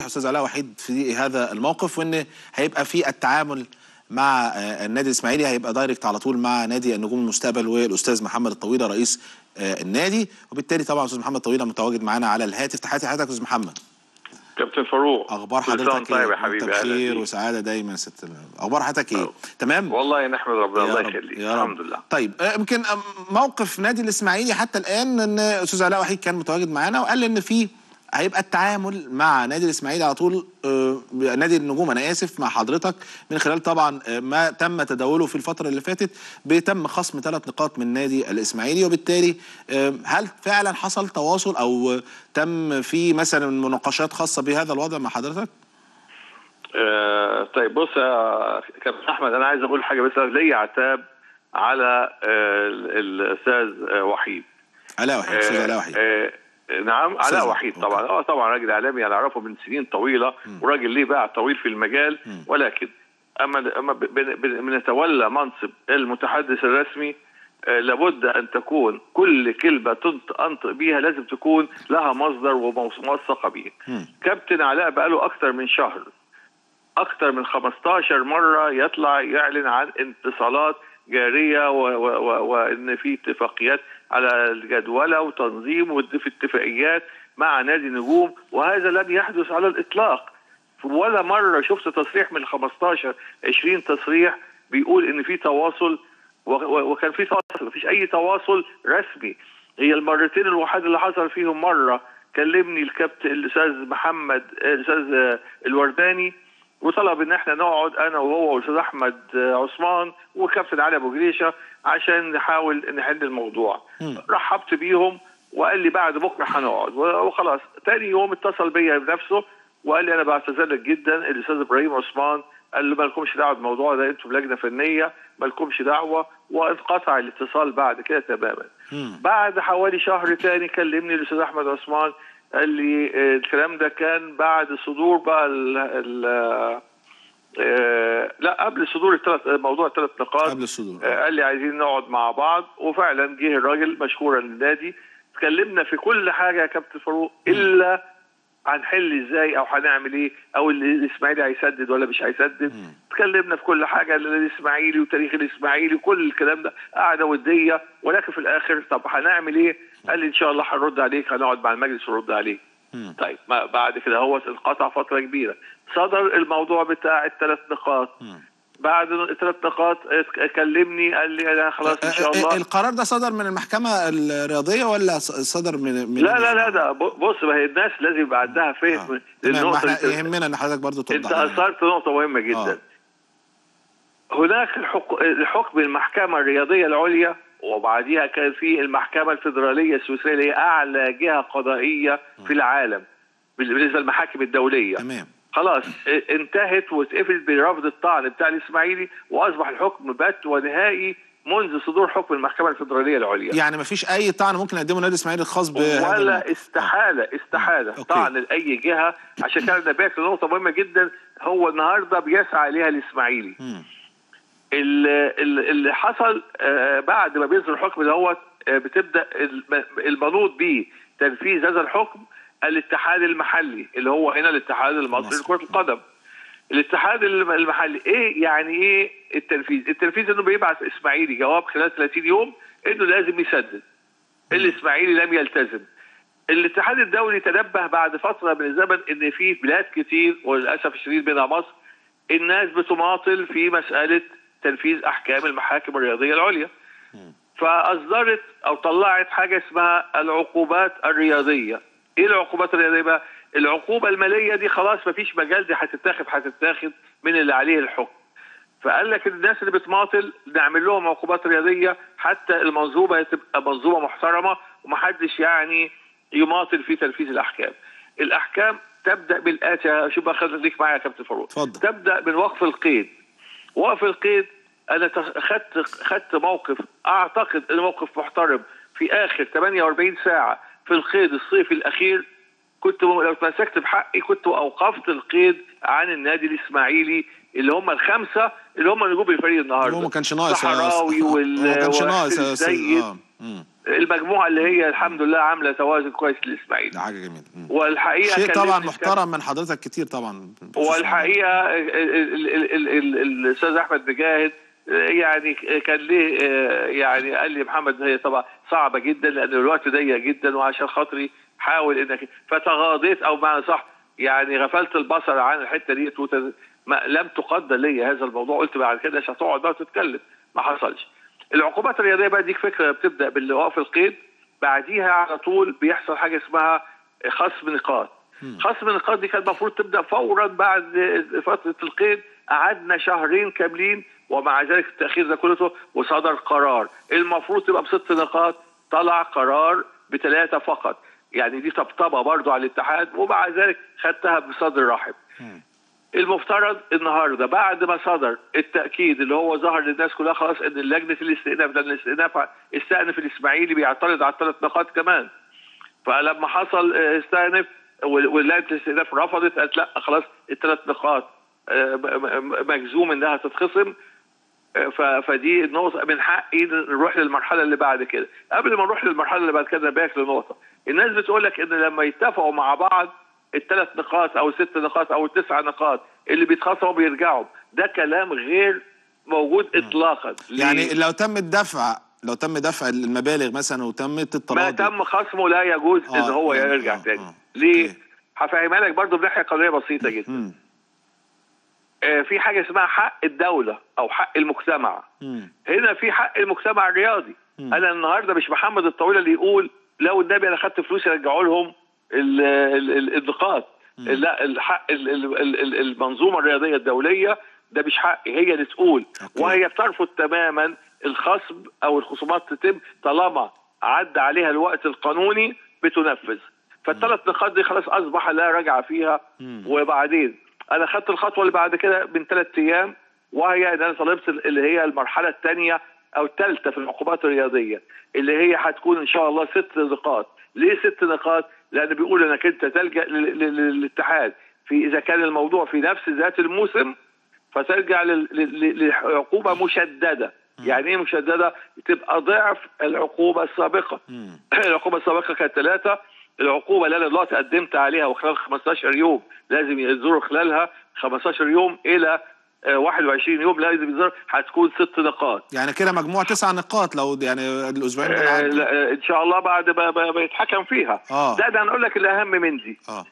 استاذ علاء وحيد في هذا الموقف وان هيبقى في التعامل مع آه، النادي الاسماعيلي هيبقى دايركت على طول مع نادي النجوم المستقبل والاستاذ محمد الطويله رئيس آه، النادي وبالتالي طبعا استاذ محمد الطويله متواجد معانا على الهاتف تحياتي حضرتك استاذ محمد كابتن فاروق اخبار كل سنة حضرتك وأنت طيب يا ايه حبيبي وأنت أهلا بخير بيك. وسعاده دايما يا ست اخبار حضرتك ايه تمام والله نحمد ربنا الله يا رب يخليك يا رب الحمد لله طيب آه، يمكن آه، موقف نادي الاسماعيلي حتى الان ان استاذ علاء وحيد كان متواجد معانا وقال ان في هيبقى التعامل مع نادي الاسماعيلي على طول آه، نادي النجوم انا اسف مع حضرتك من خلال طبعا آه، ما تم تداوله في الفتره اللي فاتت بيتم خصم ثلاث نقاط من نادي الاسماعيلي وبالتالي آه، هل فعلا حصل تواصل او آه، تم في مثلا مناقشات خاصه بهذا الوضع مع حضرتك؟ آه طيب بص يا كابتن احمد انا عايز اقول حاجه بس ليا عتاب على آه ال- الاستاذ آه، وحيد علاء وحيد استاذ علاء وحيد آه نعم أستاذ علاء وحيد أوكي. طبعا اه طبعا راجل اعلامي انا اعرفه من سنين طويله وراجل ليه باع طويل في المجال ولكن اما اما ب- بن- بن- بنتولى منصب المتحدث الرسمي آه، لابد ان تكون كل كلمه تنطق انطق بيها لازم تكون لها مصدر وموثقه به. كابتن علاء بقاله اكثر من شهر اكثر من 15 مره يطلع يعلن عن اتصالات جاريه و- و- و- وان في اتفاقيات على الجدوله وتنظيم وفي اتفاقيات مع نادي النجوم وهذا لم يحدث على الاطلاق ولا مره شفت تصريح من 15 20 تصريح بيقول ان في تواصل و- و- وكان في تواصل مفيش اي تواصل رسمي هي المرتين الوحيد اللي حصل فيهم مره كلمني الكابتن الاستاذ محمد الاستاذ آه، الورداني وطلب ان احنا نقعد انا وهو والاستاذ احمد آه، عثمان وكابتن علي ابو جريشه عشان نحاول نحل الموضوع رحبت بيهم وقال لي بعد بكره هنقعد وخلاص تاني يوم اتصل بيا بنفسه وقال لي انا بعتذر لك جدا الاستاذ ابراهيم عثمان قال له مالكمش دعوه بالموضوع ده انتم لجنه فنيه مالكمش دعوه وانقطع الاتصال بعد كده تماما بعد حوالي شهر تاني كلمني الاستاذ احمد عثمان قال لي آه، الكلام ده كان بعد صدور بقى ال ال آه، لا قبل صدور الثلاث موضوع الثلاث نقاط قبل الصدور. آه، قال لي عايزين نقعد مع بعض وفعلا جه الراجل مشكورا للنادي اتكلمنا في كل حاجه يا كابتن فاروق الا هنحل ازاي او هنعمل ايه او ال- الاسماعيلي هيسدد ولا مش هيسدد اتكلمنا في كل حاجه الاسماعيلي وتاريخ الاسماعيلي وكل الكلام ده قعده وديه ولكن في الاخر طب هنعمل ايه؟ قال لي ان شاء الله هنرد عليك هنقعد مع المجلس ونرد عليك طيب ما بعد كده هو انقطع فتره كبيره صدر الموضوع بتاع الثلاث نقاط بعد الثلاث نقاط ات- كلمني قال لي انا خلاص ان شاء آه، آه، الله القرار ده صدر من المحكمة الرياضية ولا ص- صدر من من لا لا لا ده ب- بص ما هي الناس لازم يبقى عندها فهم تمام ما للنقطه احنا اللي يهمنا ان حضرتك برضو انت توضح لنا. اثرت نقطه مهمه جدا آه. هناك الحك... الحكم المحكمه الرياضيه العليا وبعديها كان في المحكمه الفيدراليه السويسريه اللي هي اعلى جهه قضائيه في العالم بالنسبه للمحاكم الدوليه تمام خلاص اه، انتهت واتقفلت برفض الطعن بتاع الاسماعيلي واصبح الحكم بات ونهائي منذ صدور حكم المحكمه الفيدراليه العليا يعني ما فيش اي طعن ممكن يقدمه النادي الاسماعيلي الخاص بهذا ولا الموقف. استحاله استحاله أوكي. طعن لاي جهه عشان كده نبهت لنقطه مهمه جدا هو النهارده بيسعى اليها الاسماعيلي مم. ال- ال- اللي حصل آه، بعد ما بيصدر الحكم دوت آه، بتبدا الم- المنوط به تنفيذ هذا الحكم الاتحاد المحلي اللي هو هنا الاتحاد المصري مصر. لكره القدم الاتحاد الم- المحلي ايه يعني ايه التنفيذ التنفيذ انه بيبعث اسماعيلي جواب خلال 30 يوم انه لازم يسدد الاسماعيلي لم يلتزم الاتحاد الدولي تنبه بعد فتره من الزمن ان في بلاد كتير وللاسف الشديد منها مصر الناس بتماطل في مساله تنفيذ احكام المحاكم الرياضيه العليا فاصدرت او طلعت حاجه اسمها العقوبات الرياضيه ايه العقوبات الرياضيه بقى العقوبه الماليه دي خلاص مفيش مجال دي هتتاخد هتتاخد من اللي عليه الحكم فقال لك الناس اللي بتماطل نعمل لهم عقوبات رياضيه حتى المنظومه تبقى منظومه محترمه ومحدش يعني يماطل في تنفيذ الاحكام. الاحكام تبدا بالاتي شوف بقى خليك معايا يا كابتن فاروق. اتفضل. تبدا من وقف القيد. وقف القيد انا تخ- خدت خدت موقف اعتقد انه موقف محترم في اخر 48 ساعه في القيد الصيفي الاخير كنت م- لو تمسكت بحقي كنت اوقفت القيد عن النادي الاسماعيلي اللي هم الخمسه اللي هم نجوم الفريق النهارده هو ما كانش ناقص يا صحراوي أستاذ. وال هو ما كانش ناقص وحسين يا استاذ السيد اه مم. المجموعه اللي هي الحمد لله عامله توازن كويس للاسماعيلي ده حاجه جميله مم. والحقيقه شيء طبعا كلمني- محترم من حضرتك كتير طبعا والحقيقه ال- ال- ال- ال- ال- الاستاذ احمد مجاهد يعني كان ليه يعني قال لي محمد هي طبعا صعبه جدا لان الوقت ضيق جدا وعشان خاطري حاول انك فتغاضيت او معنى صح يعني غفلت البصر عن الحته دي وت- ما لم تقدر لي هذا الموضوع قلت بعد كده مش هتقعد بقى تتكلم ما حصلش العقوبات الرياضيه بقى ديك فكره بتبدا بالوقف القيد بعديها على طول بيحصل حاجه اسمها خصم نقاط خصم النقاط دي كان المفروض تبدا فورا بعد فتره القيد قعدنا شهرين كاملين ومع ذلك التاخير ده كله وصدر قرار المفروض تبقى بست نقاط طلع قرار بثلاثه فقط يعني دي طبطبه برضو على الاتحاد ومع ذلك خدتها بصدر رحب المفترض النهارده بعد ما صدر التاكيد اللي هو ظهر للناس كلها خلاص ان لجنه الاستئناف ده الاستئناف استأنف الاسماعيلي بيعترض على الثلاث نقاط كمان فلما حصل آه، استأنف وال- ولجنه الاستئناف رفضت قالت لا خلاص الثلاث نقاط آه، م- م- مجزوم انها تتخصم آه، ف- فدي النقطة من حقي نروح للمرحلة اللي بعد كده قبل ما نروح للمرحلة اللي بعد كده باك لنقطة الناس بتقول لك ان لما يتفقوا مع بعض الثلاث نقاط او الست نقاط او التسع نقاط اللي بيتخصموا بيرجعوا ده كلام غير موجود اطلاقا ليه؟ يعني لو تم الدفع لو تم دفع المبالغ مثلا وتمت ما التراضي تم خصمه لا يجوز آه، ان هو آه، يرجع آه، تاني آه. ليه؟ أوكي. هفهمها لك برضه بناحيه قانونيه بسيطه جدا مم. آه، في حاجه اسمها حق الدوله او حق المجتمع مم. هنا في حق المجتمع الرياضي مم. انا النهارده مش محمد الطويل اللي يقول لو النبي انا خدت فلوس يرجعوا لهم ال- ال- ال- النقاط لا الحق ال- ال- ال- ال- المنظومه الرياضيه الدوليه ده مش حقي هي اللي تقول أوكي. وهي بترفض تماما الخصم او الخصومات تتم طالما عدى عليها الوقت القانوني بتنفذ فالثلاث نقاط دي خلاص اصبح لا رجعه فيها مم. وبعدين انا خدت الخطوه اللي بعد كده من ثلاث ايام وهي ان انا طلبت اللي هي المرحله الثانيه او الثالثه في العقوبات الرياضيه اللي هي هتكون ان شاء الله ست نقاط ليه ست نقاط لان بيقول انك انت تلجا لل- لل- للاتحاد في اذا كان الموضوع في نفس ذات الموسم فترجع لل- لل- لعقوبه مشدده يعني ايه مشدده تبقى ضعف العقوبه السابقه مم. العقوبه السابقه كانت ثلاثه العقوبه اللي انا دلوقتي قدمت عليها وخلال 15 يوم لازم يصدروا خلالها 15 يوم الى آه، 21 يوم لازم يصدروا هتكون ست نقاط يعني كده مجموع تسع نقاط لو يعني الاسبوعين دول آه، عدوا لا، آه، ان شاء الله بعد ما ما- ما يتحكم فيها آه. ده ده هنقول لك الاهم من دي اه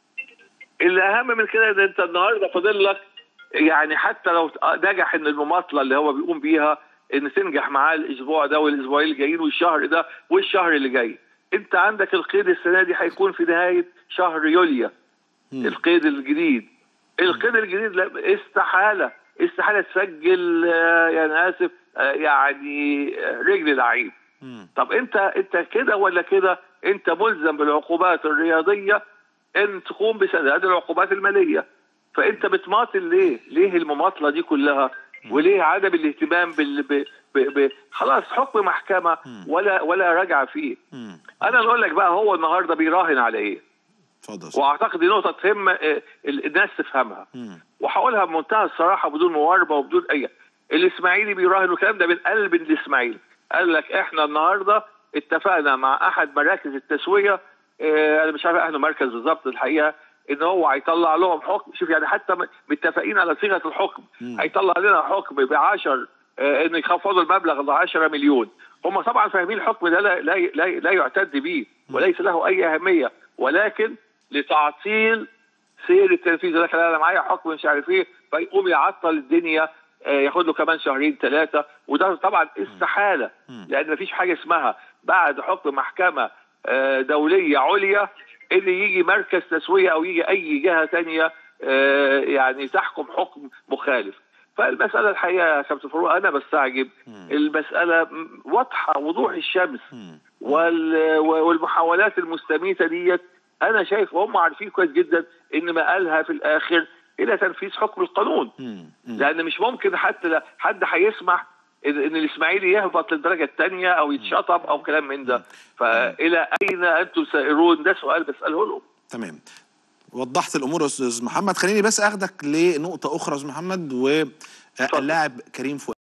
اللي اهم من كده ان انت النهارده فاضل لك يعني حتى لو نجح ان المماطله اللي هو بيقوم بيها ان تنجح معاه الاسبوع ده والاسبوعين اللي جايين والشهر ده والشهر اللي جاي انت عندك القيد السنه دي هيكون في نهايه شهر يوليو مم. القيد الجديد القيد الجديد لا استحاله استحاله تسجل آه، يعني انا اسف آه، يعني آه، رجل لعيب مم. طب انت انت كده ولا كده انت ملزم بالعقوبات الرياضيه ان تقوم بسداد العقوبات الماليه فانت بتماطل ليه؟ ليه المماطله دي كلها؟ وليه عدم الاهتمام بال ب... ب... ب... خلاص حكم محكمه ولا ولا رجعه فيه. مم. انا اقول لك بقى هو النهارده بيراهن على ايه؟ اتفضل يا أستاذ. واعتقد دي نقطه تهم آه، ال- الناس تفهمها. مم. وهقولها بمنتهى الصراحه بدون مواربه وبدون اي الاسماعيلي بيراهن الكلام ده من قلب الاسماعيلي قال لك احنا النهارده اتفقنا مع احد مراكز التسويه اه انا مش عارف اهله مركز بالظبط الحقيقه ان هو هيطلع لهم حكم شوف يعني حتى م- متفقين على صيغه الحكم مم. هيطلع لنا حكم ب 10 اه ان يخفضوا المبلغ ل 10 مليون هم طبعا فاهمين الحكم ده لا لا لا, لا يعتد به وليس له اي اهميه ولكن لتعطيل سير التنفيذ ده كان انا معايا حكم مش عارف ايه فيقوم يعطل الدنيا آه، ياخد له كمان شهرين ثلاثه وده طبعا استحاله لان مفيش حاجه اسمها بعد حكم محكمه آه، دوليه عليا ان يجي مركز تسويه او يجي اي جهه ثانيه يعني تحكم حكم مخالف فالمساله الحقيقه يا كابتن فاروق انا بستعجب المساله م- واضحه وضوح الشمس مم. وال- والمحاولات المستميته ديت انا شايف هم عارفين كويس جدا ان مآلها في الاخر الى تنفيذ حكم القانون مم. مم. لان مش ممكن حتى لا- حد هيسمح ان إن الاسماعيلي يهبط للدرجه الثانيه او يتشطب او كلام من ده فالى اين انتم سائرون ده سؤال بساله لهم تمام وضحت الامور يا استاذ محمد خليني بس اخدك لنقطه اخرى يا استاذ محمد واللاعب كريم فؤاد